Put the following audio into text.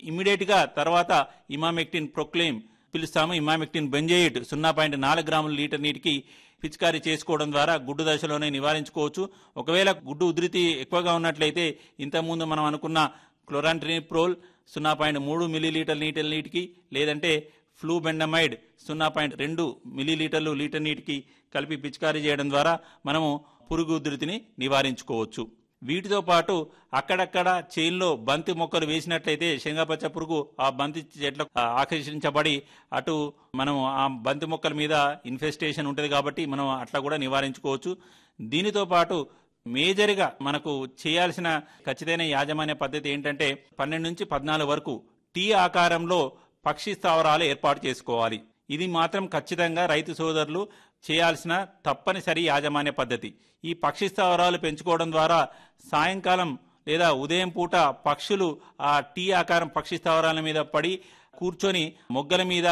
immediate గా తర్వాత emamectin proclaim పిలుస్తాము ఇమామెక్టిన్ బెంజేయిట్ సున్నా పాయింట్ నాలుగు గ్రాముల లీటర్ నీటికి పిచికారీ చేసుకోవడం ద్వారా గుడ్డు దశలోనే నివారించుకోవచ్చు ఒకవేళ గుడ్డు ఉధృతి ఎక్కువగా ఉన్నట్లయితే ఇంతకుముందు మనం అనుకున్న క్లోరాంట్రినిప్రోల్ సున్నా పాయింట్ మూడు మిల్లీలీటర్ లీటర్ నీటికి లేదంటే ఫ్లూబెండమైడ్ సున్నా పాయింట్ రెండు మిల్లీలీటర్లు లీటర్ నీటికి కలిపి పిచికారీ చేయడం ద్వారా మనము పురుగు ఉధృతిని నివారించుకోవచ్చు వీటితో పాటు అక్కడక్కడ చేన్లో బంతి మొక్కలు వేసినట్లయితే శనగపచ్చ పురుగు ఆ బంతి చెట్లకు ఆ, ఆకర్షించబడి అటు మనం ఆ బంతి మొక్కల మీద ఇన్ఫెస్టేషన్ ఉంటుంది కాబట్టి మనం అట్లా కూడా నివారించుకోవచ్చు దీనితో పాటు మేజర్గా మనకు చేయాల్సిన ఖచ్చితమైన యాజమాన్య పద్ధతి ఏంటంటే పన్నెండు నుంచి పద్నాలుగు వరకు టీ ఆకారంలో పక్షి స్థావరాలు ఏర్పాటు చేసుకోవాలి ఇది మాత్రం ఖచ్చితంగా రైతు సోదరులు చేయాల్సిన తప్పనిసరి యాజమాన్య పద్ధతి ఈ పక్షి స్థావరాలు పెంచుకోవడం ద్వారా సాయంకాలం లేదా ఉదయం పూట పక్షులు ఆ టీ ఆకారం పక్షి స్థావరాల మీద పడి కూర్చొని మొగ్గల మీద